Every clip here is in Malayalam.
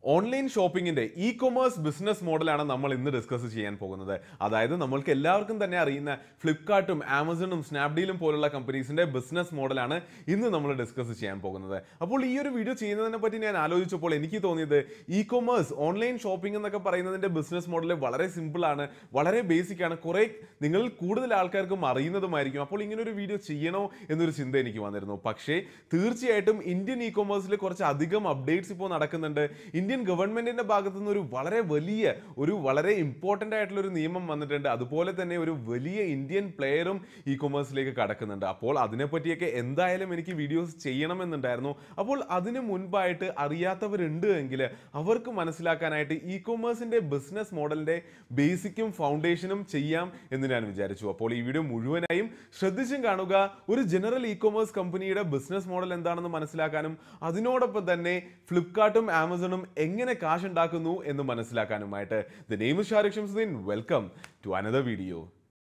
ഓൺലൈൻ ഷോപ്പിംഗിന്റെ ഇ കൊമേഴ്സ് ബിസിനസ് മോഡലാണ് നമ്മൾ ഇന്ന് ഡിസ്കസ് ചെയ്യാൻ പോകുന്നത് അതായത് നമ്മൾക്ക് എല്ലാവർക്കും തന്നെ അറിയുന്ന ഫ്ലിപ്കാർട്ടും ആമസോണും സ്നാപ്ഡീലും പോലുള്ള കമ്പനീസിന്റെ ബിസിനസ് മോഡലാണ് ഇന്ന് നമ്മൾ ഡിസ്കസ് ചെയ്യാൻ പോകുന്നത് അപ്പോൾ ഈ ഒരു വീഡിയോ ചെയ്യുന്നതിനെ പറ്റി ഞാൻ ആലോചിച്ചപ്പോൾ എനിക്ക് തോന്നിയത് ഇ കൊമേഴ്സ് ഓൺലൈൻ ഷോപ്പിംഗ് എന്നൊക്കെ പറയുന്നതിന്റെ ബിസിനസ് മോഡൽ വളരെ സിമ്പിൾ ആണ് വളരെ ബേസിക് ആണ് കുറെ നിങ്ങൾ കൂടുതൽ ആൾക്കാർക്കും അറിയുന്നതുമായിരിക്കും അപ്പോൾ ഇങ്ങനെ ഒരു വീഡിയോ ചെയ്യണോ എന്നൊരു ചിന്ത എനിക്ക് വന്നിരുന്നു പക്ഷേ തീർച്ചയായിട്ടും ഇന്ത്യൻ ഇ കൊമേഴ്സിൽ കുറച്ച് അധികം അപ്ഡേറ്റ്സ് ഇപ്പോൾ നടക്കുന്നുണ്ട് ഇന്ത്യൻ ഗവൺമെന്റിന്റെ ഭാഗത്തു നിന്ന് ഒരു വളരെ വലിയ ഒരു വളരെ ഇമ്പോർട്ടന്റ് ആയിട്ടുള്ള ഒരു നിയമം വന്നിട്ടുണ്ട് അതുപോലെ തന്നെ ഒരു വലിയ ഇന്ത്യൻ പ്ലെയറും ഇ കൊമേഴ്സിലേക്ക് കടക്കുന്നുണ്ട് അപ്പോൾ അതിനെപ്പറ്റിയൊക്കെ എന്തായാലും എനിക്ക് വീഡിയോസ് ചെയ്യണമെന്നുണ്ടായിരുന്നു അപ്പോൾ അതിന് മുൻപായിട്ട് അറിയാത്തവരുണ്ട് എങ്കിൽ അവർക്ക് മനസ്സിലാക്കാനായിട്ട് ഇ കൊമേഴ്സിന്റെ ബിസിനസ് മോഡലിന്റെ ബേസിക്കും ഫൗണ്ടേഷനും ചെയ്യാം എന്ന് ഞാൻ വിചാരിച്ചു അപ്പോൾ ഈ വീഡിയോ മുഴുവനായും ശ്രദ്ധിച്ചും കാണുക ഒരു ജനറൽ ഇ കൊമേഴ്സ് കമ്പനിയുടെ ബിസിനസ് മോഡൽ എന്താണെന്ന് മനസ്സിലാക്കാനും അതിനോടൊപ്പം തന്നെ ഫ്ലിപ്കാർട്ടും ആമസോണും എങ്ങനെ കാശ് ഉണ്ടാക്കുന്നു എന്ന് മനസ്സിലാക്കാനുമായിട്ട് the name Shariq Shamsuddin welcome to another video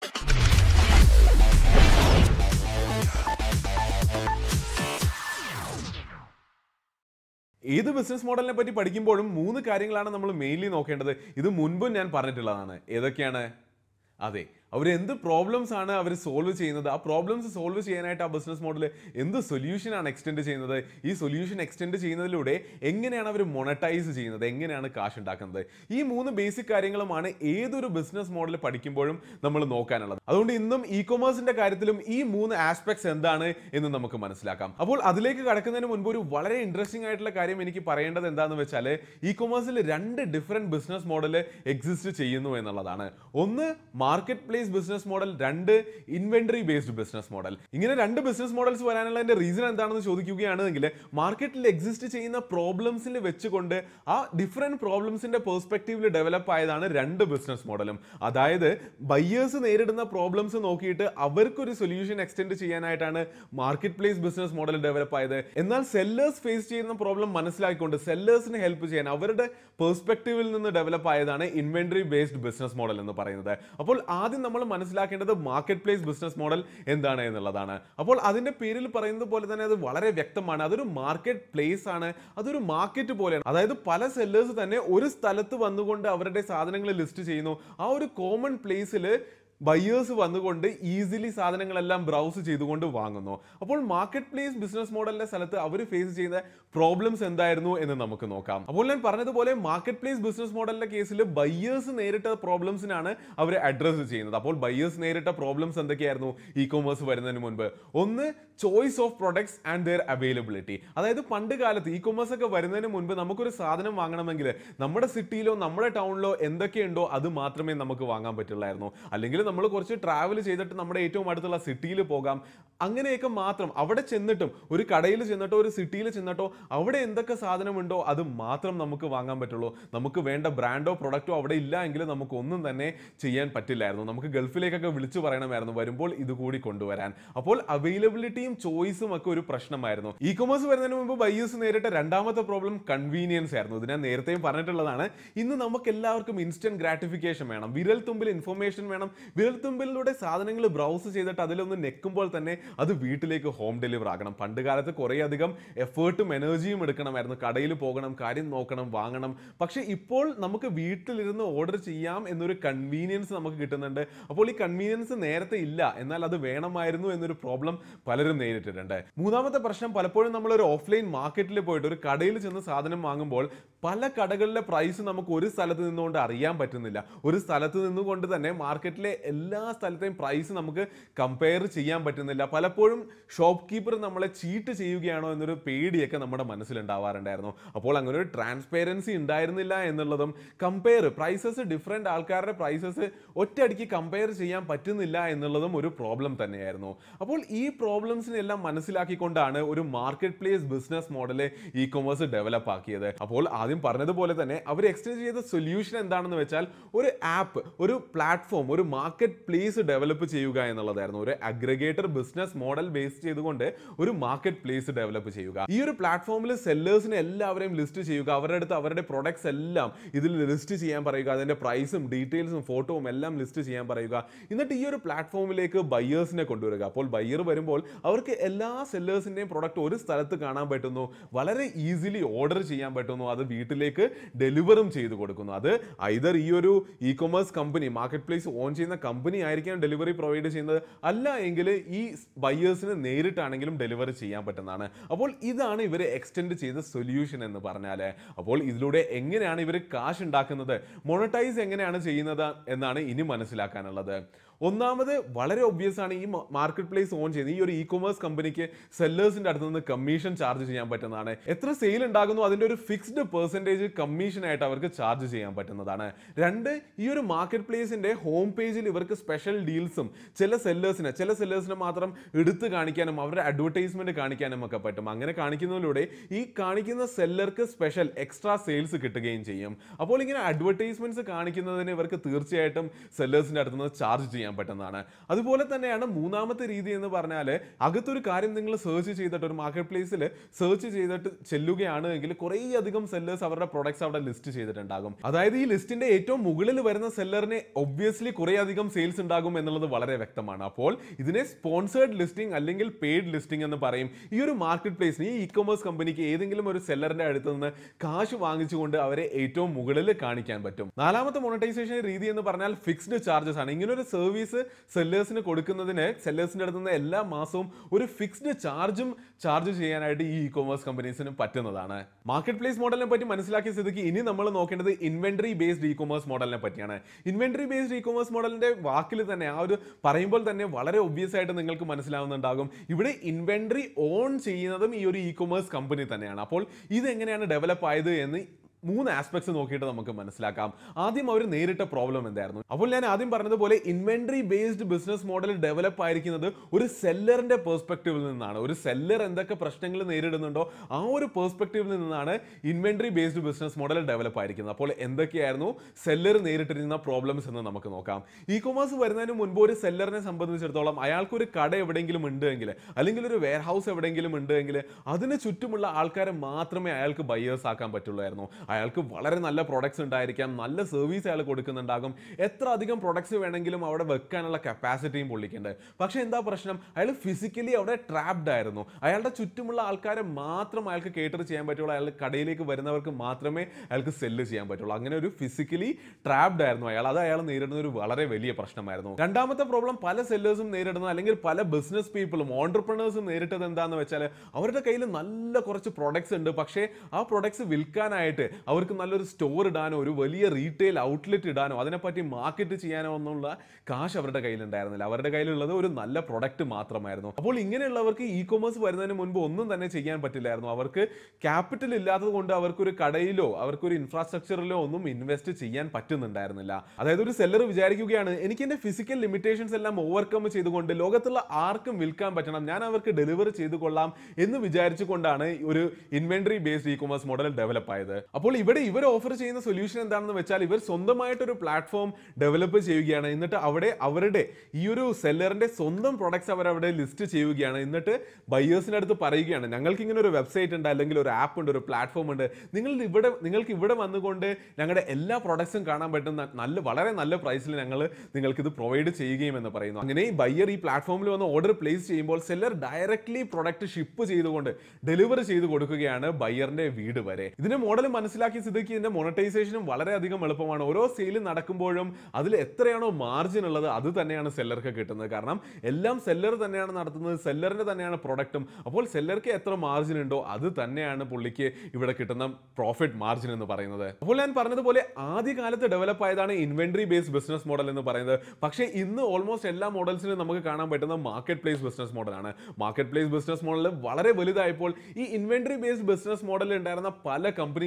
ഏത് ബിസിനസ് മോഡലിനെ പറ്റി പഠിക്കുമ്പോഴും മൂന്ന് കാര്യങ്ങളാണ് നമ്മൾ മെയിൻലി നോക്കേണ്ടത് ഇത് മുൻപും ഞാൻ പറഞ്ഞിട്ടുള്ളതാണ് ഏതൊക്കെയാണ് അതെ അവർ എന്ത് പ്രോബ്ലംസ് ആണ് അവർ സോൾവ് ചെയ്യുന്നത് ആ പ്രോബ്ലംസ് സോൾവ് ചെയ്യാനായിട്ട് ആ ബിസിനസ് മോഡൽ എന്ത് സൊല്യൂഷൻ ആണ് എക്സ്റ്റെൻഡ് ചെയ്യുന്നത് ഈ സൊല്യൂഷൻ എക്സ്റ്റെൻഡ് ചെയ്യുന്നതിലൂടെ എങ്ങനെയാണ് അവർ മൊണറ്റൈസ് ചെയ്യുന്നത് എങ്ങനെയാണ് കാശ് ഉണ്ടാക്കുന്നത് ഈ മൂന്ന് ബേസിക് കാര്യങ്ങളുമാണ് ഏതൊരു ബിസിനസ് മോഡൽ പഠിക്കുമ്പോഴും നമ്മൾ നോക്കാനുള്ളത് അതുകൊണ്ട് ഇന്നും ഇ കൊമേഴ്സിന്റെ കാര്യത്തിലും ഈ മൂന്ന് ആസ്പെക്ട്സ് എന്താണ് എന്ന് നമുക്ക് മനസ്സിലാക്കാം അപ്പോൾ അതിലേക്ക് കടക്കുന്നതിന് മുൻപ് ഒരു വളരെ ഇൻട്രസ്റ്റിംഗ് ആയിട്ടുള്ള കാര്യം എനിക്ക് പറയേണ്ടത് എന്താണെന്ന് വെച്ചാൽ ഇ കൊമേഴ്സിൽ രണ്ട് ഡിഫറെന്റ് ബിസിനസ് മോഡൽ എക്സിസ്റ്റ് ചെയ്യുന്നു എന്നുള്ളതാണ് ഒന്ന് മാർക്കറ്റ് പ്ലേസ് ബിസിനസ് മോഡൽ രണ്ട് ഇൻവെന്ററി ബേസ്ഡ് ബിസിനസ് മോഡൽ ഇങ്ങനെ രണ്ട് ബിസിനസ് മോഡൽസ് വരാനുള്ളതിന്റെ റീസൺ എന്താണെന്ന് ചോദിക്കുകയാണെങ്കിൽ മാർക്കറ്റിൽ എക്സിസ്റ്റ് ചെയ്യുന്ന പ്രോബ്ലംസിൽ വെച്ചുകൊണ്ട് ആ ഡിഫറെന്റ് പ്രോബ്ലംസിന്റെ പെർസ്പെക്റ്റീവിൽ ഡെവലപ്പ് ആയതാണ് രണ്ട് ബിസിനസ് മോഡലും അതായത് ബയ്യേഴ്സ് നേരിടുന്ന പ്രോബ്ലംസ് നോക്കിയിട്ട് അവർക്കൊരു സൊല്യൂഷൻ എക്സ്റ്റെൻഡ് ചെയ്യാനായിട്ടാണ് market place business model develop ആയത് എന്നാൽ സെല്ലേഴ്സ് ഫേസ് ചെയ്യുന്ന പ്രോബ്ലം മനസ്സിലാക്കിക്കൊണ്ട് സെല്ലേഴ്സിന് ഹെൽപ്പ് ചെയ്യാൻ അവരുടെ പെർസ്പെക്റ്റീവിൽ നിന്ന് ഡെവലപ്പ് ആയതാണ് ഇൻവെന്ററി ബേസ്ഡ് ബിസിനസ് മോഡൽ എന്ന് പറയുന്നത് അപ്പോൾ ആദ്യം നമ്മൾ മനസ്സിലാക്കേണ്ടത് മാർക്കറ്റ് പ്ലേസ് ബിസിനസ് മോഡൽ എന്താണ് എന്നുള്ളതാണ് അപ്പോൾ അതിന്റെ പേരിൽ പറയുന്നത് പോലെ തന്നെ അത് വളരെ വ്യക്തമാണ് അതൊരു മാർക്കറ്റ് പ്ലേസ് ആണ് അതൊരു മാർക്കറ്റ് പോലെയാണ് അതായത് പല സെല്ലേഴ്സ് തന്നെ ഒരു സ്ഥലത്ത് വന്നുകൊണ്ട് അവരുടെ സാധനങ്ങൾ ലിസ്റ്റ് ചെയ്യുന്നു ആ ഒരു കോമൺ പ്ലേസിൽ ബയേഴ്സ് വന്നുകൊണ്ട് ഈസിലി സാധനങ്ങളെല്ലാം ബ്രൗസ് ചെയ്തുകൊണ്ട് വാങ്ങുന്നു അപ്പോൾ മാർക്കറ്റ് പ്ലേസ് ബിസിനസ് മോഡലിന്റെ സ്ഥലത്ത് അവർ ഫേസ് ചെയ്യുന്ന പ്രോബ്ലംസ് എന്തായിരുന്നു എന്ന് നമുക്ക് നോക്കാം അപ്പോൾ ഞാൻ പറഞ്ഞതുപോലെ മാർക്കറ്റ് പ്ലേസ് ബിസിനസ് മോഡലിന്റെ കേസിൽ ബയേഴ്സ് നേരിട്ട പ്രോബ്ലംസിനാണ് അവർ അഡ്രസ്സ് ചെയ്യുന്നത് അപ്പോൾ ബയേഴ്സ് നേരിട്ട പ്രോബ്ലംസ് എന്തൊക്കെയായിരുന്നു ഇ കോമേഴ്സ് വരുന്നതിന് മുൻപ് ഒന്ന് choice of products and their availability അതായത് പണ്ട് കാലത്ത് ഇ കൊമേഴ്സ് ഒക്കെ വരുന്നതിന് മുൻപ് നമുക്കൊരു സാധനം വാങ്ങണമെങ്കിൽ നമ്മുടെ സിറ്റിയിലോ നമ്മുടെ ടൗണിലോ എന്തൊക്കെയുണ്ടോ അത് മാത്രമേ നമുക്ക് വാങ്ങാൻ പറ്റുള്ളായിരുന്നു അല്ലെങ്കിൽ നമ്മൾ കുറച്ച് ട്രാവൽ ചെയ്തിട്ട് നമ്മുടെ ഏറ്റവും അടുത്തുള്ള സിറ്റിയിൽ പോകാം അങ്ങനെയൊക്കെ മാത്രം അവിടെ ചെന്നിട്ടും ഒരു കടയിൽ ചെന്നിട്ടോ ഒരു സിറ്റിയിൽ ചെന്നിട്ടോ അവിടെ എന്തൊക്കെ സാധനമുണ്ടോ അത് മാത്രം നമുക്ക് വാങ്ങാൻ പറ്റുള്ളൂ നമുക്ക് വേണ്ട ബ്രാൻഡോ പ്രൊഡക്റ്റോ അവിടെ ഇല്ല എങ്കിൽ നമുക്ക് ഒന്നും തന്നെ ചെയ്യാൻ പറ്റില്ലായിരുന്നു നമുക്ക് ഗൾഫിലേക്കൊക്കെ വിളിച്ചു പറയണമായിരുന്നു വരുമ്പോൾ ഇത് കൂടി കൊണ്ടുവരാൻ അപ്പോൾ അവൈലബിലിറ്റിയും ചോയ്സും ഒക്കെ ഒരു പ്രശ്നമായിരുന്നു ഇ കൊമേഴ്സ് വരുന്നതിന് മുമ്പ് ബയ്യേഴ്സ് നേരിട്ട രണ്ടാമത്തെ പ്രോബ്ലം കൺവീനിയൻസ് ആയിരുന്നു ഇത് ഞാൻ നേരത്തെയും പറഞ്ഞിട്ടുള്ളതാണ് ഇന്ന് നമുക്ക് എല്ലാവർക്കും ഇൻസ്റ്റന്റ് ഗ്രാറ്റിഫിക്കേഷൻ വേണം വിരൽ തുമ്പിൽ ഇൻഫർമേഷൻ വേണം വിരൽ തുമ്പിലൂടെ സാധനങ്ങൾ ബ്രൗസ് ചെയ്തിട്ട് അതിലൊന്ന് നെക്കുമ്പോൾ തന്നെ അത് വീട്ടിലേക്ക് ഹോം ഡെലിവർ ആകണം പണ്ട് കാലത്ത് കുറേ അധികം എഫേർട്ടും എനർജിയും എടുക്കണമായിരുന്നു കടയിൽ പോകണം കാര്യം നോക്കണം വാങ്ങണം പക്ഷേ ഇപ്പോൾ നമുക്ക് വീട്ടിലിരുന്ന് ഓർഡർ ചെയ്യാം എന്നൊരു കൺവീനിയൻസ് നമുക്ക് കിട്ടുന്നുണ്ട് അപ്പോൾ ഈ കൺവീനിയൻസ് നേരത്തെ ഇല്ല എന്നാൽ അത് വേണമായിരുന്നു എന്നൊരു പ്രോബ്ലം പലരും നേരിട്ടിട്ടുണ്ട് മൂന്നാമത്തെ പ്രശ്നം പലപ്പോഴും നമ്മൾ ഒരു ഓഫ്ലൈൻ മാർക്കറ്റിൽ പോയിട്ട് ഒരു കടയിൽ ചെന്ന് സാധനം വാങ്ങുമ്പോൾ പല കടകളിലെ പ്രൈസ് നമുക്ക് ഒരു സ്ഥലത്ത് നിന്നുകൊണ്ട് അറിയാൻ പറ്റുന്നില്ല ഒരു സ്ഥലത്ത് നിന്നുകൊണ്ട് തന്നെ മാർക്കറ്റിലെ എല്ലാ സ്ഥലത്തെയും പ്രൈസ് നമുക്ക് കമ്പയർ ചെയ്യാൻ പറ്റുന്നില്ല പലപ്പോഴും ഷോപ്പ് കീപ്പർ നമ്മളെ ചീറ്റ് ചെയ്യുകയാണോ എന്നൊരു പേടിയൊക്കെ നമ്മുടെ മനസ്സിലുണ്ടാവാറുണ്ടായിരുന്നു അപ്പോൾ അങ്ങനെ ഒരു ട്രാൻസ്പെറൻസി ഉണ്ടായിരുന്നില്ല എന്നുള്ളതും കമ്പയർ പ്രൈസസ് ഡിഫറെൻ്റ് ആൾക്കാരുടെ പ്രൈസസ് ഒറ്റയടിക്ക് കമ്പയർ ചെയ്യാൻ പറ്റുന്നില്ല എന്നുള്ളതും ഒരു പ്രോബ്ലം തന്നെയായിരുന്നു അപ്പോൾ ഈ പ്രോബ്ലംസിനെല്ലാം മനസ്സിലാക്കിക്കൊണ്ടാണ് ഒരു market place business model e commerce develop ആക്കിയത് അപ്പോൾ ആദ്യം പറഞ്ഞതുപോലെ തന്നെ അവർ എക്സ്റ്റെൻഡ് ചെയ്ത സൊല്യൂഷൻ എന്താണെന്ന് വെച്ചാൽ ഒരു ആപ്പ് ഒരു പ്ലാറ്റ്ഫോം ഒരു മാർക്കറ്റ് മാർക്കറ്റ് പ്ലേസ് ഡെവലപ്പ് ചെയ്യുക എന്നുള്ളതായിരുന്നു ഒരു അഗ്രഗേറ്റർ ബിസിനസ് മോഡൽ ബേസ് ചെയ്തുകൊണ്ട് ഒരു മാർക്കറ്റ് പ്ലേസ് ഡെവലപ്പ് ചെയ്യുക ഈ ഒരു പ്ലാറ്റ്ഫോമിൽ സെല്ലേഴ്സിനെ എല്ലാവരെയും ലിസ്റ്റ് ചെയ്യുക അവരുടെ അടുത്ത് അവരുടെ പ്രൊഡക്ട്സ് എല്ലാം ഇതിൽ ലിസ്റ്റ് ചെയ്യാൻ പറയുക അതിന്റെ പ്രൈസും ഡീറ്റെയിൽസും ഫോട്ടോവും എല്ലാം ലിസ്റ്റ് ചെയ്യാൻ പറയുക എന്നിട്ട് ഈ ഒരു പ്ലാറ്റ്ഫോമിലേക്ക് ബയ്യേഴ്സിനെ കൊണ്ടുവരിക അപ്പോൾ ബയ്യർ വരുമ്പോൾ അവർക്ക് എല്ലാ സെല്ലേഴ്സിന്റെയും പ്രൊഡക്റ്റ് ഒരു സ്ഥലത്ത് കാണാൻ പറ്റുന്നു വളരെ ഈസിലി ഓർഡർ ചെയ്യാൻ പറ്റുന്നു അത് വീട്ടിലേക്ക് ഡെലിവറും ചെയ്തു കൊടുക്കുന്നു അത് ഐതർ ഈ ഒരു e commerce company market place own ചെയ്യുന്ന കമ്പനി ആയിരിക്കാം ഡെലിവറി പ്രൊവൈഡ് ചെയ്യുന്നത് അല്ല എങ്കിൽ ഈ ബയ്യേഴ്സിന് നേരിട്ടാണെങ്കിലും ഡെലിവറി ചെയ്യാൻ പറ്റുന്നതാണ് അപ്പോൾ ഇതാണ് ഇവർ എക്സ്റ്റെൻഡ് ചെയ്ത സൊല്യൂഷൻ എന്ന് പറഞ്ഞാൽ അപ്പോൾ ഇതിലൂടെ എങ്ങനെയാണ് ഇവർ കാശ് ഉണ്ടാക്കുന്നത് മൊണറ്റൈസ് എങ്ങനെയാണ് ചെയ്യുന്നത് എന്നാണ് ഇനി മനസ്സിലാക്കാനുള്ളത് ഒന്നാമത് വളരെ ഒബ്വിയസ് ആണ് ഈ മാർക്കറ്റ് പ്ലേസ് ഓൺ ചെയ്യുന്നത് ഈ ഒരു ഇ കൊമേഴ്സ് കമ്പനിക്ക് സെല്ലേഴ്സിന്റെ അടുത്ത് നിന്ന് കമ്മീഷൻ ചാർജ് ചെയ്യാൻ പറ്റുന്നതാണ് എത്ര സെയിൽ ഉണ്ടാകുന്നു അതിന്റെ ഒരു ഫിക്സ്ഡ് പെർസെൻറ്റേജ് കമ്മീഷൻ ആയിട്ട് അവർക്ക് ചാർജ് ചെയ്യാൻ പറ്റുന്നതാണ് രണ്ട് ഈ ഒരു മാർക്കറ്റ് പ്ലേസിന്റെ ഹോം പേജിൽ ഇവർക്ക് സ്പെഷ്യൽ ഡീൽസും ചില സെല്ലേഴ്സിനെ ചില സെല്ലേഴ്സിനെ മാത്രം എടുത്ത് കാണിക്കാനും അവരുടെ അഡ്വർടൈസ്മെന്റ് കാണിക്കാനും ഒക്കെ പറ്റും അങ്ങനെ കാണിക്കുന്നതിലൂടെ ഈ കാണിക്കുന്ന സെല്ലർക്ക് സ്പെഷ്യൽ എക്സ്ട്രാ സെയിൽസ് കിട്ടുകയും ചെയ്യും അപ്പോൾ ഇങ്ങനെ അഡ്വർടൈസ്മെന്റ്സ് കാണിക്കുന്നതിന് ഇവർക്ക് തീർച്ചയായിട്ടും സെല്ലേഴ്സിന്റെ അടുത്ത് നിന്ന് ചാർജ് ചെയ്യാൻ പറ്റുന്നതാണ് അതുപോലെ തന്നെയാണ് മൂന്നാമത്തെ രീതി എന്ന് പറഞ്ഞാൽ അകത്തൊരു കാര്യം നിങ്ങൾ സെർച്ച് ചെയ്തിട്ട് ഒരു മാർക്കറ്റ് പ്ലേസിൽ സെർച്ച് ചെയ്തിട്ട് ചെല്ലുകയാണ് എങ്കിൽ കുറേ അധികം സെല്ലേഴ്സ് അവരുടെ പ്രൊഡക്ട്സ് അവിടെ ലിസ്റ്റ് ചെയ്തിട്ടുണ്ടാകും അതായത് ഈ ലിസ്റ്റിന്റെ ഏറ്റവും മുകളിൽ വരുന്ന സെല്ലറിന് ഒബ്വിയസ്ലി കുറേ അധികം സെയിൽസ് ഉണ്ടാകും എന്നുള്ളത് വളരെ വ്യക്തമാണ് അപ്പോൾ ഇതിനെ സ്പോൺസേർഡ് ലിസ്റ്റിംഗ് അല്ലെങ്കിൽ പെയ്ഡ് ലിസ്റ്റിംഗ് എന്ന് പറയും ഈ ഒരു മാർക്കറ്റ് പ്ലേസിന് ഈ ഇ കൊമേഴ്സ് കമ്പനിക്ക് ഏതെങ്കിലും ഒരു സെല്ലറിന്റെ അടുത്ത് നിന്ന് കാശ് വാങ്ങിച്ചുകൊണ്ട് അവരെ ഏറ്റവും മുകളിൽ കാണിക്കാൻ പറ്റും നാലാമത്തെ മോണിറ്റൈസേഷൻ രീതി എന്ന് പറഞ്ഞാൽ ഫിക്സ്ഡ് ചാർജസ് ആണ് ഇങ്ങനെ ഒരു സർവീസ് സെല്ലേഴ്സിന് കൊടുക്കുന്നതിന് സെല്ലേഴ്സിന്റെ അടുത്ത് നിന്ന് എല്ലാ മാസവും ഒരു ഫിക്സ്ഡ് ചാർജും ചാർജ് ചെയ്യാനായിട്ട് ഈ ഇ കൊമേഴ്സ് കമ്പനീസിന് പറ്റുന്നതാണ് മാർക്കറ്റ് പ്ലേസ് മോഡലിനെ പറ്റി മനസ്സിലാക്കിയ സ്ഥിതിക്ക് ഇനി നമ്മൾ നോക്കേണ്ടത് ഇൻവെന്ററി ബേസ്ഡ് ഇ കൊമേഴ്സ് മോഡലിനെ പറ്റിയാണ് ഇൻവെന്ററി ബേസ്ഡ് ഇ കൊമേഴ്സ് മോഡലിന്റെ വാക്കിൽ തന്നെ ആ ഒരു പറയുമ്പോൾ തന്നെ വളരെ ഒബ്വിയസ് ആയിട്ട് നിങ്ങൾക്ക് മനസ്സിലാവുന്നുണ്ടാകും ഇവിടെ ഇൻവെന്ററി ഓൺ ചെയ്യുന്നതും ഈ ഒരു ഇ കൊമേഴ്സ് കമ്പനി തന്നെയാണ് അപ്പോൾ ഇത് എങ്ങനെയാണ് ഡെവലപ്പ് ആയത് എന്ന് മൂന്ന് ആസ്പെക്ട്സ് നോക്കിയിട്ട് നമുക്ക് മനസ്സിലാക്കാം ആദ്യം അവർ നേരിട്ട പ്രോബ്ലം എന്തായിരുന്നു അപ്പോൾ ഞാൻ ആദ്യം പറഞ്ഞതുപോലെ inventory based business model develop ആയിരിക്കുന്നത് ഒരു സെല്ലറിന്റെ പെർസ്പെക്റ്റീവിൽ നിന്നാണ് ഒരു സെല്ലർ എന്തൊക്കെ പ്രശ്നങ്ങൾ നേരിടുന്നുണ്ടോ ആ ഒരു പെർസ്പെക്റ്റീവിൽ നിന്നാണ് inventory based business model develop ആയിരിക്കുന്നത് അപ്പോൾ എന്തൊക്കെയായിരുന്നു സെല്ലർ നേരിട്ടിരുന്ന പ്രോബ്ലംസ് എന്ന് നമുക്ക് നോക്കാം ഇ കൊമേഴ്സ് വരുന്നതിന് മുൻപ് ഒരു സെല്ലറിനെ സംബന്ധിച്ചിടത്തോളം അയാൾക്ക് ഒരു കട എവിടെയെങ്കിലും ഉണ്ട് എങ്കിൽ അല്ലെങ്കിൽ ഒരു വെയർ ഹൗസ് എവിടെയെങ്കിലും ഉണ്ട് എങ്കിൽ അതിന് ചുറ്റുമുള്ള ആൾക്കാരെ മാത്രമേ അയാൾക്ക് ബയേഴ്സ് ആക്കാൻ പറ്റുള്ളായിരുന്നു അയാൾക്ക് വളരെ നല്ല പ്രൊഡക്ട്സ് ഉണ്ടായിരിക്കാം നല്ല സർവീസ് അയാൾ കൊടുക്കുന്നുണ്ടാകും എത്ര അധികം പ്രൊഡക്ട്സ് വേണമെങ്കിലും അവിടെ വെക്കാനുള്ള കപ്പാസിറ്റിയും പുള്ളിക്കുണ്ട് പക്ഷേ എന്താ പ്രശ്നം അയാൾ ഫിസിക്കലി അവിടെ ട്രാപ്ഡ് ആയിരുന്നു അയാളുടെ ചുറ്റുമുള്ള ആൾക്കാരെ മാത്രം അയാൾക്ക് കേറ്റർ ചെയ്യാൻ പറ്റുള്ളൂ അയാൾ കടയിലേക്ക് വരുന്നവർക്ക് മാത്രമേ അയാൾക്ക് സെല്ല് ചെയ്യാൻ പറ്റുള്ളൂ അങ്ങനെ ഒരു ഫിസിക്കലി ട്രാപ്ഡ് ആയിരുന്നു അയാൾ അത് അയാൾ നേരിടുന്ന ഒരു വളരെ വലിയ പ്രശ്നമായിരുന്നു രണ്ടാമത്തെ പ്രോബ്ലം പല സെല്ലേഴ്സും നേരിടുന്ന അല്ലെങ്കിൽ പല ബിസിനസ് പീപ്പിളും ഓണ്ടർപ്രണേഴ്സും നേരിട്ടത് എന്താന്ന് വെച്ചാൽ അവരുടെ കയ്യിൽ നല്ല കുറച്ച് പ്രൊഡക്ട്സ് ഉണ്ട് പക്ഷേ ആ പ്രൊഡക്ട്സ് വിൽക്കാനായിട്ട് അവർക്ക് നല്ലൊരു സ്റ്റോർ ഇടാനോ ഒരു വലിയ റീറ്റെയിൽ ഔട്ട്ലെറ്റ് ഇടാനോ അതിനെപ്പറ്റി മാർക്കറ്റ് ചെയ്യാനോ ഒന്നുള്ള കാശ് അവരുടെ കയ്യിലുണ്ടായിരുന്നില്ല അവരുടെ കയ്യിലുള്ളത് ഒരു നല്ല പ്രൊഡക്റ്റ് മാത്രമായിരുന്നു അപ്പോൾ ഇങ്ങനെയുള്ളവർക്ക് ഇ കൊമേഴ്സ് വരുന്നതിന് മുൻപ് ഒന്നും തന്നെ ചെയ്യാൻ പറ്റില്ലായിരുന്നു അവർക്ക് ക്യാപിറ്റൽ ഇല്ലാത്തത് കൊണ്ട് അവർക്കൊരു കടയിലോ അവർക്കൊരു ഇൻഫ്രാസ്ട്രക്ചറിലോ ഒന്നും ഇൻവെസ്റ്റ് ചെയ്യാൻ പറ്റുന്നുണ്ടായിരുന്നില്ല അതായത് ഒരു സെല്ലർ വിചാരിക്കുകയാണ് എനിക്ക് എൻ്റെ ഫിസിക്കൽ ലിമിറ്റേഷൻസ് എല്ലാം ഓവർകം ചെയ്തുകൊണ്ട് ലോകത്തുള്ള ആർക്കും വിൽക്കാൻ പറ്റണം ഞാൻ അവർക്ക് ഡെലിവറി ചെയ്തു കൊള്ളാം എന്ന് വിചാരിച്ചുകൊണ്ടാണ് ഒരു inventory based e commerce model develop ആയത് അപ്പോൾ ഇവിടെ ഇവർ ഓഫർ ചെയ്യുന്ന സൊല്യൂഷൻ എന്താണെന്ന് വെച്ചാൽ ഇവർ സ്വന്തമായിട്ടൊരു പ്ലാറ്റ്ഫോം ഡെവലപ്പ് ചെയ്യുകയാണ് എന്നിട്ട് അവിടെ അവരുടെ ഈ ഒരു സെല്ലറിന്റെ സ്വന്തം പ്രൊഡക്ട്സ് അവർ അവിടെ ലിസ്റ്റ് ചെയ്യുകയാണ് എന്നിട്ട് ബയേഴ്സിന്റെ അടുത്ത് പറയുകയാണ് ഞങ്ങൾക്ക് ഇങ്ങനെ ഒരു വെബ്സൈറ്റ് ഉണ്ട് അല്ലെങ്കിൽ ഒരു ആപ്പ് ഉണ്ട് ഒരു പ്ലാറ്റ്ഫോം ഉണ്ട് നിങ്ങൾ ഇവിടെ നിങ്ങൾക്ക് ഇവിടെ വന്നുകൊണ്ട് ഞങ്ങളുടെ എല്ലാ പ്രൊഡക്ട്സും കാണാൻ പറ്റുന്ന നല്ല വളരെ നല്ല പ്രൈസിൽ ഞങ്ങൾ നിങ്ങൾക്ക് ഇത് പ്രൊവൈഡ് ചെയ്യുകയും എന്ന് പറയുന്നു അങ്ങനെ ഈ ബയ്യർ ഈ പ്ലാറ്റ്ഫോമിൽ വന്ന് ഓർഡർ പ്ലേസ് ചെയ്യുമ്പോൾ സെല്ലർ ഡയറക്ട്ലി പ്രൊഡക്റ്റ് ഷിപ്പ് ചെയ്തുകൊണ്ട് ഡെലിവറി ചെയ്ത് കൊടുക്കുകയാണ് ബയ്യറിന്റെ വീട് വരെ ഇതിന്റെ മോഡൽ മനസ്സിലാക്കിയ സ്ഥിതിക്ക് ഇതിന്റെ മോണറ്റൈസേഷനും വളരെയധികം എളുപ്പമാണ് ഓരോ സെയിൽ നടക്കുമ്പോഴും അതിൽ എത്രയാണോ മാർജിൻ ഉള്ളത് അത് തന്നെയാണ് സെല്ലർക്ക് കിട്ടുന്നത് കാരണം എല്ലാം സെല്ലർ തന്നെയാണ് നടത്തുന്നത് സെല്ലറിന്റെ തന്നെയാണ് പ്രൊഡക്റ്റും അപ്പോൾ സെല്ലർക്ക് എത്ര മാർജിൻ ഉണ്ടോ അത് തന്നെയാണ് പുള്ളിക്ക് ഇവിടെ കിട്ടുന്ന പ്രോഫിറ്റ് മാർജിൻ എന്ന് പറയുന്നത് അപ്പോൾ ഞാൻ പറഞ്ഞതുപോലെ ആദ്യകാലത്ത് ഡെവലപ്പ് ആയതാണ് ഇൻവെന്ററി ബേസ്ഡ് ബിസിനസ് മോഡൽ എന്ന് പറയുന്നത് പക്ഷേ ഇന്ന് ഓൾമോസ്റ്റ് എല്ലാ മോഡൽസിനും നമുക്ക് കാണാൻ പറ്റുന്ന മാർക്കറ്റ് പ്ലേസ് ബിസിനസ് മോഡലാണ് മാർക്കറ്റ് പ്ലേസ് ബിസിനസ് മോഡൽ വളരെ വലുതായപ്പോൾ ഈ ഇൻവെന്ററി ബേസ്ഡ് ബിസിനസ് മോഡലിൽ ഉണ്ടായിരുന്ന പല കമ്പനീസും ആലോചിച്ചു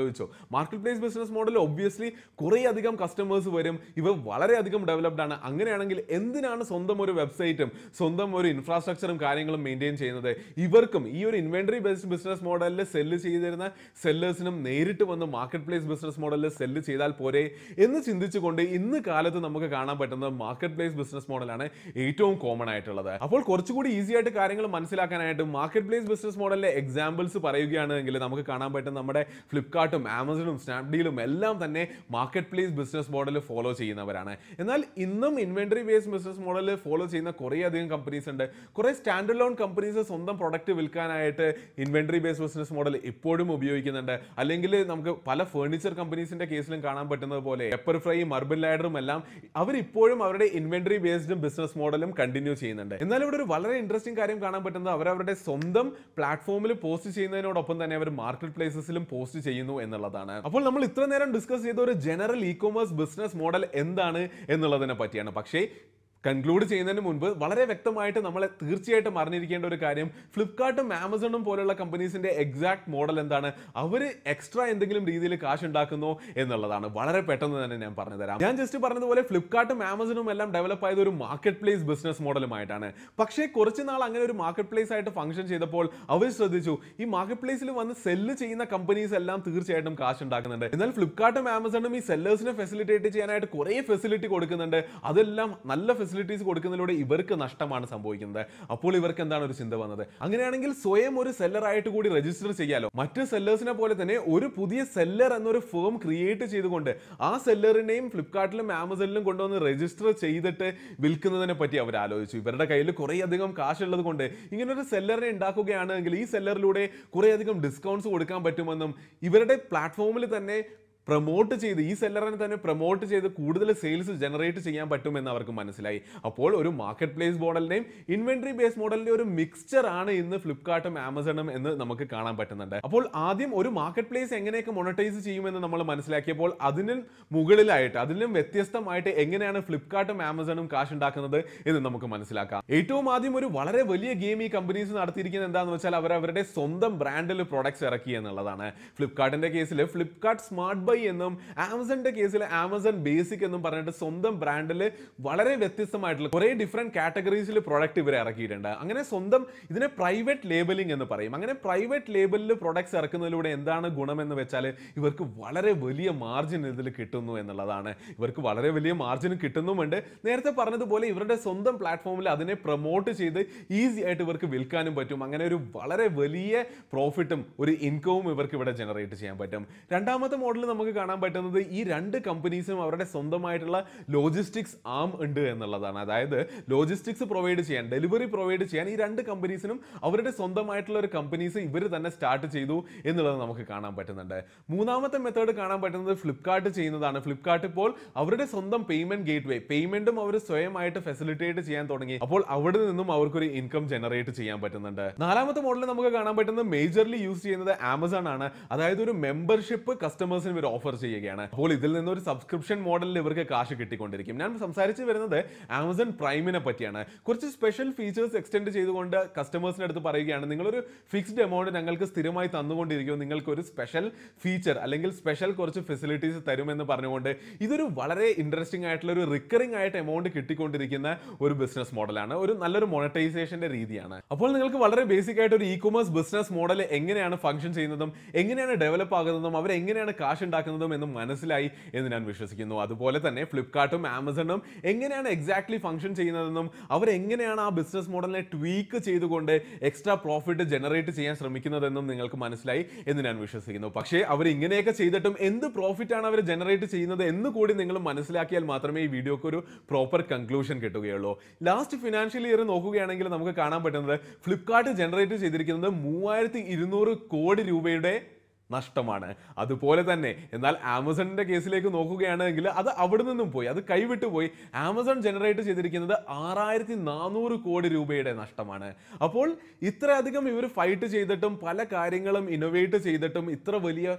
ആലോചിച്ചോ market place business model obviously കുറേ അധികം കസ്റ്റമേഴ്സ് വരും ഇവ വളരെയധികം ഡെവലപ്ഡ് ആണ് അങ്ങനെയാണെങ്കിൽ എന്തിനാണ് സ്വന്തം ഒരു വെബ്സൈറ്റും സ്വന്തം ഒരു ഇൻഫ്രാസ്ട്രക്ചറും കാര്യങ്ങളും മെയിൻറ്റെയിൻ ചെയ്യുന്നത് ഇവർക്കും ഈ ഒരു ഇൻവെന്ററി ബേസ്ഡ് ബിസിനസ് മോഡലിൽ സെല്ല് ചെയ്തിരുന്ന സെല്ലേഴ്സിനും നേരിട്ട് വന്ന് മാർക്കറ്റ് പ്ലേസ് ബിസിനസ് മോഡലിൽ സെല്ല് ചെയ്താൽ പോരെ എന്ന് ചിന്തിച്ചുകൊണ്ട് ഇന്ന് കാലത്ത് നമുക്ക് കാണാൻ പറ്റുന്ന മാർക്കറ്റ് പ്ലേസ് ബിസിനസ് മോഡലാണ് ഏറ്റവും കോമൺ ആയിട്ടുള്ളത് അപ്പോൾ കുറച്ചുകൂടി ഈസി ആയിട്ട് കാര്യങ്ങൾ മനസ്സിലാക്കാനായിട്ട് മാർക്കറ്റ് പ്ലേസ് ബിസിനസ് മോഡലിലെ എക്സാമ്പിൾസ് പറയുകയാണെങ്കിൽ നമുക്ക് കാണാൻ പറ്റും നമ്മുടെ ഫ്ലിപ്കാർട്ടും ആമസോണും സ്നാപ്ഡീലും എല്ലാം തന്നെ market place business model follow ചെയ്യുന്നവരാണ് എന്നാൽ ഇന്നും inventory based business model follow ചെയ്യുന്ന കുറേ അധികം കമ്പനീസ് ഉണ്ട് കുറേ സ്റ്റാൻഡ് ലോൺ കമ്പനീസ് സ്വന്തം പ്രൊഡക്റ്റ് വിൽക്കാനായിട്ട് ഇൻവെന്ററി ബേസ്ഡ് ബിസിനസ് മോഡൽ ഇപ്പോഴും ഉപയോഗിക്കുന്നുണ്ട് അല്ലെങ്കിൽ നമുക്ക് പല ഫേർണിച്ചർ കമ്പനീസിന്റെ കേസിലും കാണാൻ പറ്റുന്നത് പോലെ പെപ്പർ ഫ്രൈ മർബിൾ ലാഡറും എല്ലാം അവർ ഇപ്പോഴും അവരുടെ ഇൻവെന്ററി ബേസ്ഡ് ബിസിനസ് മോഡലും കണ്ടിന്യൂ ചെയ്യുന്നുണ്ട് എന്നാൽ ഇവിടെ ഒരു വളരെ ഇൻട്രസ്റ്റിംഗ് കാര്യം കാണാൻ പറ്റുന്നത് അവരവരുടെ സ്വന്തം പ്ലാറ്റ്ഫോമിൽ പോസ്റ്റ് ചെയ്യുന്നതിനോടൊപ്പം തന്നെ അവർ മാർക്കറ്റ് പ്ലേസസിലും പോസ്റ്റ് ചെയ്യുന്നു എന്നുള്ളതാണ് അപ്പോൾ നമ്മൾ ഇത്ര നേരം ഡിസ്കസ് ചെയ്ത ഒരു general e commerce business model എന്താണ് എന്നുള്ളതിനെ പറ്റിയാണ് പക്ഷേ കൺക്ലൂഡ് ചെയ്യുന്നതിന് മുൻപ് വളരെ വ്യക്തമായിട്ട് നമ്മളെ തീർച്ചയായിട്ടും അറിഞ്ഞിരിക്കേണ്ട ഒരു കാര്യം ഫ്ലിപ്കാർട്ടും ആമസോണും പോലുള്ള കമ്പനീസിന്റെ എക്സാക്ട് മോഡൽ എന്താണ് അവർ എക്സ്ട്രാ എന്തെങ്കിലും രീതിയിൽ കാശ് ഉണ്ടാക്കുന്നോ എന്നുള്ളതാണ് വളരെ പെട്ടെന്ന് തന്നെ ഞാൻ പറഞ്ഞു തരാം ഞാൻ ജസ്റ്റ് പറഞ്ഞതുപോലെ ഫ്ലിപ്കാർട്ടും ആമസോണും എല്ലാം ഡെവലപ്പ് ആയത് ഒരു മാർക്കറ്റ് പ്ലേസ് ബിസിനസ് മോഡലുമായിട്ടാണ് പക്ഷേ കുറച്ച് നാൾ അങ്ങനെ ഒരു മാർക്കറ്റ് പ്ലേസ് ആയിട്ട് ഫംഗ്ഷൻ ചെയ്തപ്പോൾ അവർ ശ്രദ്ധിച്ചു ഈ മാർക്കറ്റ് പ്ലേസിൽ വന്ന് സെല്ല് ചെയ്യുന്ന കമ്പനീസ് എല്ലാം തീർച്ചയായിട്ടും കാശ് ഉണ്ടാക്കുന്നുണ്ട് എന്നാൽ ഫ്ലിപ്കാർട്ടും ആമസോണും ഈ സെല്ലേഴ്സിനെ ഫെസിലിറ്റേറ്റ് ചെയ്യാനായിട്ട് കുറേ ഫെസിലിറ്റി കൊടുക്കുന്നുണ്ട് അതെല്ലാം നല്ല ഫെസിലിറ്റീസ് കൊടുക്കുന്നതിലൂടെ ഇവർക്ക് നഷ്ടമാണ് സംഭവിക്കുന്നത് അപ്പോൾ ഇവർക്ക് എന്താണ് ഒരു ചിന്ത വന്നത് അങ്ങനെയാണെങ്കിൽ സ്വയം ഒരു സെല്ലർ ആയിട്ട് കൂടി രജിസ്റ്റർ ചെയ്യാലോ മറ്റ് സെല്ലേഴ്സിനെ പോലെ തന്നെ ഒരു പുതിയ സെല്ലർ എന്നൊരു ഫേം ക്രിയേറ്റ് ചെയ്തുകൊണ്ട് ആ സെല്ലറിനെയും ഫ്ലിപ്കാർട്ടിലും ആമസോണിലും കൊണ്ടുവന്ന് രജിസ്റ്റർ ചെയ്തിട്ട് വിൽക്കുന്നതിനെ പറ്റി അവർ ആലോചിച്ചു ഇവരുടെ കയ്യിൽ കുറേ അധികം കാശുള്ളത് കൊണ്ട് ഇങ്ങനെ ഒരു സെല്ലറിനെ ഉണ്ടാക്കുകയാണെങ്കിൽ ഈ സെല്ലറിലൂടെ കുറേ അധികം ഡിസ്കൗണ്ട്സ് കൊടുക്കാൻ പറ്റുമെന്നും ഇവരുടെ പ്ലാറ്റ്ഫോമിൽ തന്നെ പ്രൊമോട്ട് ചെയ്ത് ഈ സെല്ലറിനെ തന്നെ പ്രൊമോട്ട് ചെയ്ത് കൂടുതൽ സെയിൽസ് ജനറേറ്റ് ചെയ്യാൻ പറ്റുമെന്ന് അവർക്ക് മനസ്സിലായി അപ്പോൾ ഒരു മാർക്കറ്റ് പ്ലേസ് മോഡലിന്റെയും ഇൻവെന്ററി ബേസ് മോഡലിന്റെ ഒരു മിക്സ്ചർ ആണ് ഇന്ന് ഫ്ലിപ്കാർട്ടും ആമസോണും എന്ന് നമുക്ക് കാണാൻ പറ്റുന്നുണ്ട് അപ്പോൾ ആദ്യം ഒരു മാർക്കറ്റ് പ്ലേസ് എങ്ങനെയൊക്കെ മൊണറ്റൈസ് ചെയ്യുമെന്ന് നമ്മൾ മനസ്സിലാക്കിയപ്പോൾ അതിന് മുകളിലായിട്ട് അതിലും വ്യത്യസ്തമായിട്ട് എങ്ങനെയാണ് ഫ്ലിപ്കാർട്ടും ആമസോണും കാശ് ഉണ്ടാക്കുന്നത് എന്ന് നമുക്ക് മനസ്സിലാക്കാം ഏറ്റവും ആദ്യം ഒരു വളരെ വലിയ ഗെയിം ഈ കമ്പനീസ് നടത്തിയിരിക്കുന്നത് എന്താണെന്ന് വെച്ചാൽ അവർ അവരുടെ സ്വന്തം ബ്രാൻഡിൽ പ്രൊഡക്ട്സ് ഇറക്കി എന്നുള്ളതാണ് ഫ്ലിപ്കാർട്ടിന്റെ കേസിൽ ഫ്ലിപ്കാർട്ട് സ്മാർട്ട് ബൈ എന്നും ആമസോണിന്റെ കേസിൽ ആമസോൺ ബേസിക് എന്നും പറഞ്ഞിട്ട് സ്വന്തം ബ്രാൻഡിൽ വളരെ വ്യത്യസ്തമായിട്ടുള്ള കുറേ ഡിഫറെന്റ് കാറ്റഗറീസിൽ പ്രൊഡക്റ്റ് ഇവർ ഇറക്കിയിട്ടുണ്ട് അങ്ങനെ സ്വന്തം ഇതിനെ പ്രൈവറ്റ് ലേബലിംഗ് എന്ന് പറയും അങ്ങനെ പ്രൈവറ്റ് ലേബലിൽ പ്രൊഡക്ട്സ് ഇറക്കുന്നതിലൂടെ എന്താണ് ഗുണമെന്ന് വെച്ചാൽ ഇവർക്ക് വളരെ വലിയ മാർജിൻ ഇതിൽ കിട്ടുന്നു എന്നുള്ളതാണ് ഇവർക്ക് വളരെ വലിയ മാർജിൻ കിട്ടുന്നുമുണ്ട് നേരത്തെ പറഞ്ഞതുപോലെ ഇവരുടെ സ്വന്തം പ്ലാറ്റ്ഫോമിൽ അതിനെ പ്രൊമോട്ട് ചെയ്ത് ഈസി ആയിട്ട് ഇവർക്ക് വിൽക്കാനും പറ്റും അങ്ങനെ ഒരു വളരെ വലിയ പ്രോഫിറ്റും ഒരു ഇൻകവും ഇവർക്ക് ഇവിടെ ജനറേറ്റ് ചെയ്യാൻ പറ്റും രണ്ടാമത്തെ മോഡൽ നമുക്ക് കാണാൻ പറ്റുന്നത് ഈ രണ്ട് കമ്പനീസും അവരുടെ സ്വന്തമായിട്ടുള്ള ലോജിസ്റ്റിക്സ് ആം ഉണ്ട് എന്നുള്ളതാണ് അതായത് ലോജിസ്റ്റിക്സ് പ്രൊവൈഡ് ചെയ്യാൻ ഡെലിവറി പ്രൊവൈഡ് ചെയ്യാൻ ഈ രണ്ട് കമ്പനീസിനും അവരുടെ സ്വന്തമായിട്ടുള്ള ഒരു കമ്പനീസ് ഇവർ തന്നെ സ്റ്റാർട്ട് ചെയ്തു എന്നുള്ളത് നമുക്ക് കാണാൻ പറ്റുന്നുണ്ട് മൂന്നാമത്തെ മെത്തേഡ് കാണാൻ പറ്റുന്നത് ഫ്ലിപ്കാർട്ട് ചെയ്യുന്നതാണ് ഫ്ലിപ്കാർട്ട് ഇപ്പോൾ അവരുടെ സ്വന്തം പേയ്മെന്റ് ഗേറ്റ് വേ പേയ്മെന്റും അവർ സ്വയമായിട്ട് ഫെസിലിറ്റേറ്റ് ചെയ്യാൻ തുടങ്ങി അപ്പോൾ അവിടെ നിന്നും അവർക്കൊരു ഇൻകം ജനറേറ്റ് ചെയ്യാൻ പറ്റുന്നുണ്ട് നാലാമത്തെ മോഡൽ നമുക്ക് കാണാൻ പറ്റുന്നത് മേജർലി യൂസ് ചെയ്യുന്നത് ആമസോൺ ആണ് അതായത് ഒരു മെമ്പർഷിപ്പ് കസ്റ്റമേഴ്സിന് ഇവർ ഓഫർ ചെയ്യുകയാണ് അപ്പോൾ ഇതിൽ നിന്ന് ഒരു സബ്സ്ക്രിപ്ഷൻ മോഡലിൽ ഇവർക്ക് കാശ് കിട്ടിക്കൊണ്ടിരിക്കും ഞാൻ സംസാരിച്ച് വരുന്നത് ആമസോൺ പ്രൈമിനെ പറ്റിയാണ് കുറച്ച് സ്പെഷ്യൽ ഫീച്ചേഴ്സ് എക്സ്റ്റെൻഡ് ചെയ്തുകൊണ്ട് കസ്റ്റമേഴ്സിന്റെ അടുത്ത് പറയുകയാണ് നിങ്ങളൊരു ഫിക്സ്ഡ് എമൗണ്ട് ഞങ്ങൾക്ക് സ്ഥിരമായി തന്നുകൊണ്ടിരിക്കും നിങ്ങൾക്ക് ഒരു സ്പെഷ്യൽ ഫീച്ചർ അല്ലെങ്കിൽ സ്പെഷ്യൽ കുറച്ച് ഫെസിലിറ്റീസ് തരുമെന്ന് പറഞ്ഞുകൊണ്ട് ഇതൊരു വളരെ ഇൻട്രസ്റ്റിംഗ് ആയിട്ടുള്ള ഒരു റിക്കറിംഗ് ആയിട്ട് എമൗണ്ട് കിട്ടിക്കൊണ്ടിരിക്കുന്ന ഒരു ബിസിനസ് മോഡലാണ് ഒരു നല്ലൊരു മോണറ്റൈസേഷന്റെ രീതിയാണ് അപ്പോൾ നിങ്ങൾക്ക് വളരെ ബേസിക് ആയിട്ട് ഒരു ഇ കൊമേഴ്സ് ബിസിനസ് മോഡൽ എങ്ങനെയാണ് ഫംഗ്ഷൻ ചെയ്യുന്നതും എങ്ങനെയാണ് ഡെവലപ്പ് ആകുന്നതും അവർ എങ്ങനെയാണ് കാശ് ഉണ്ടാക്കുന്നതും എന്ന് മനസ്സിലായി എന്ന് ഞാൻ വിശ്വസിക്കുന്നു അതുപോലെ തന്നെ ഫ്ലിപ്കാർട്ടും ആമസോണും എങ്ങനെയാണ് എക്സാക്ട്ലി ഫംഗ്ഷൻ ചെയ്യുന്നതെന്നും അവർ എങ്ങനെയാണ് ആ ബിസിനസ് മോഡലിനെ ട്വീക്ക് ചെയ്തുകൊണ്ട് എക്സ്ട്രാ പ്രോഫിറ്റ് ജനറേറ്റ് ചെയ്യാൻ ശ്രമിക്കുന്നതെന്നും നിങ്ങൾക്ക് മനസ്സിലായി എന്ന് ഞാൻ വിശ്വസിക്കുന്നു പക്ഷേ അവർ ഇങ്ങനെയൊക്കെ ചെയ്തിട്ടും എന്ത് പ്രോഫിറ്റ് ആണ് അവർ ജനറേറ്റ് ചെയ്യുന്നത് എന്ന് കൂടി നിങ്ങൾ മനസ്സിലാക്കിയാൽ മാത്രമേ ഈ വീഡിയോക്ക് ഒരു പ്രോപ്പർ കൺക്ലൂഷൻ കിട്ടുകയുള്ളൂ ലാസ്റ്റ് ഫിനാൻഷ്യൽ ഇയർ നോക്കുകയാണെങ്കിൽ നമുക്ക് കാണാൻ പറ്റുന്നത് ഫ്ലിപ്കാർട്ട് ജനറേറ്റ് ചെയ്തിരിക്കുന്നത് മൂവായിരത്തി ഇരുന്നൂറ് കോടി രൂപയുടെ നഷ്ടമാണ് അതുപോലെ തന്നെ എന്നാൽ ആമസോണിന്റെ കേസിലേക്ക് നോക്കുകയാണെങ്കിൽ അത് അവിടെ നിന്നും പോയി അത് കൈവിട്ടു പോയി ആമസോൺ ജനറേറ്റ് ചെയ്തിരിക്കുന്നത് ആറായിരത്തി നാനൂറ് കോടി രൂപയുടെ നഷ്ടമാണ് അപ്പോൾ ഇത്രയധികം ഇവർ ഫൈറ്റ് ചെയ്തിട്ടും പല കാര്യങ്ങളും ഇന്നോവേറ്റ് ചെയ്തിട്ടും ഇത്ര വലിയ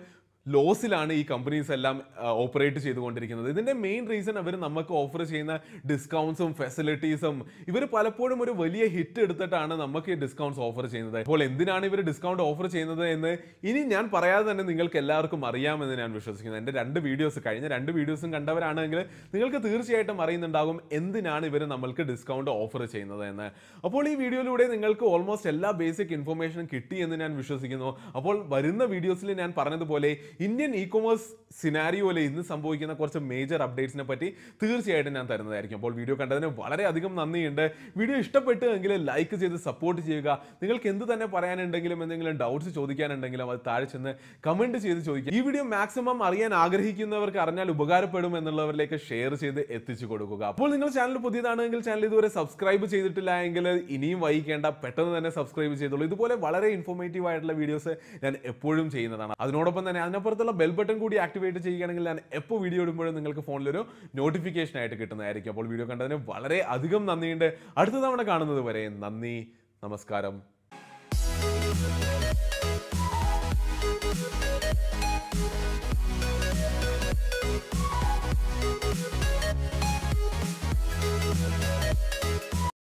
ലോസിലാണ് ഈ കമ്പനീസ് എല്ലാം ഓപ്പറേറ്റ് ചെയ്തുകൊണ്ടിരിക്കുന്നത് ഇതിന്റെ മെയിൻ റീസൺ അവർ നമുക്ക് ഓഫർ ചെയ്യുന്ന ഡിസ്കൗണ്ട്സും ഫെസിലിറ്റീസും ഇവർ പലപ്പോഴും ഒരു വലിയ ഹിറ്റ് എടുത്തിട്ടാണ് നമുക്ക് ഈ ഡിസ്കൗണ്ട്സ് ഓഫർ ചെയ്യുന്നത് അപ്പോൾ എന്തിനാണ് ഇവർ ഡിസ്കൗണ്ട് ഓഫർ ചെയ്യുന്നത് എന്ന് ഇനി ഞാൻ പറയാതെ തന്നെ നിങ്ങൾക്ക് എല്ലാവർക്കും അറിയാമെന്ന് ഞാൻ വിശ്വസിക്കുന്നു എൻ്റെ രണ്ട് വീഡിയോസ് കഴിഞ്ഞ രണ്ട് വീഡിയോസും കണ്ടവരാണെങ്കിൽ നിങ്ങൾക്ക് തീർച്ചയായിട്ടും അറിയുന്നുണ്ടാകും എന്തിനാണ് ഇവർ നമ്മൾക്ക് ഡിസ്കൗണ്ട് ഓഫർ ചെയ്യുന്നത് എന്ന് അപ്പോൾ ഈ വീഡിയോയിലൂടെ നിങ്ങൾക്ക് ഓൾമോസ്റ്റ് എല്ലാ ബേസിക് ഇൻഫർമേഷനും കിട്ടി എന്ന് ഞാൻ വിശ്വസിക്കുന്നു അപ്പോൾ വരുന്ന വീഡിയോസിൽ ഞാൻ പറഞ്ഞതുപോലെ ഇന്ത്യൻ ഇ കൊമേഴ്സ് സിനാരിയോയിൽ ഇന്ന് സംഭവിക്കുന്ന കുറച്ച് മേജർ അപ്ഡേറ്റ്സിനെ പറ്റി തീർച്ചയായിട്ടും ഞാൻ തരുന്നതായിരിക്കും അപ്പോൾ വീഡിയോ കണ്ടതിന് വളരെയധികം നന്ദിയുണ്ട് വീഡിയോ ഇഷ്ടപ്പെട്ടു എങ്കിൽ ലൈക്ക് ചെയ്ത് സപ്പോർട്ട് ചെയ്യുക നിങ്ങൾക്ക് എന്ത് തന്നെ പറയാനുണ്ടെങ്കിലും എന്തെങ്കിലും ഡൗട്ട്സ് ചോദിക്കാനുണ്ടെങ്കിലും അത് താഴെ ചെന്ന് കമന്റ് ചെയ്ത് ചോദിക്കുക ഈ വീഡിയോ മാക്സിമം അറിയാൻ ആഗ്രഹിക്കുന്നവർക്ക് അറിഞ്ഞാൽ ഉപകാരപ്പെടും എന്നുള്ളവരിലേക്ക് ഷെയർ ചെയ്ത് എത്തിച്ചു കൊടുക്കുക അപ്പോൾ നിങ്ങൾ ചാനൽ പുതിയതാണെങ്കിൽ ചാനൽ ഇതുവരെ സബ്സ്ക്രൈബ് ചെയ്തിട്ടില്ല എങ്കിൽ ഇനിയും വൈകിക്കേണ്ട പെട്ടെന്ന് തന്നെ സബ്സ്ക്രൈബ് ചെയ്തോളൂ ഇതുപോലെ വളരെ ഇൻഫോർമേറ്റീവ് ആയിട്ടുള്ള വീഡിയോസ് ഞാൻ എപ്പോഴും ചെയ്യുന്നതാണ് അതിനോടൊപ്പം തന്നെ അതിനപ്പുറത്തുള്ള ബെൽ ബട്ടൺ കൂടി ആക്ടിവേറ്റ് ചെയ്യുകയാണെങ്കിൽ ഞാൻ എപ്പോൾ വീഡിയോ ഇടുമ്പോഴും നിങ്ങൾക്ക് ഫോണിലൊരു നോട്ടിഫിക്കേഷൻ ആയിട്ട് കിട്ടുന്നതായിരിക്കും അപ്പോൾ വീഡിയോ കണ്ടതിന് വളരെ അധികം നന്ദിയുണ്ട് അടുത്ത തവണ കാണുന്നത് വരെ നന്ദി നമസ്കാരം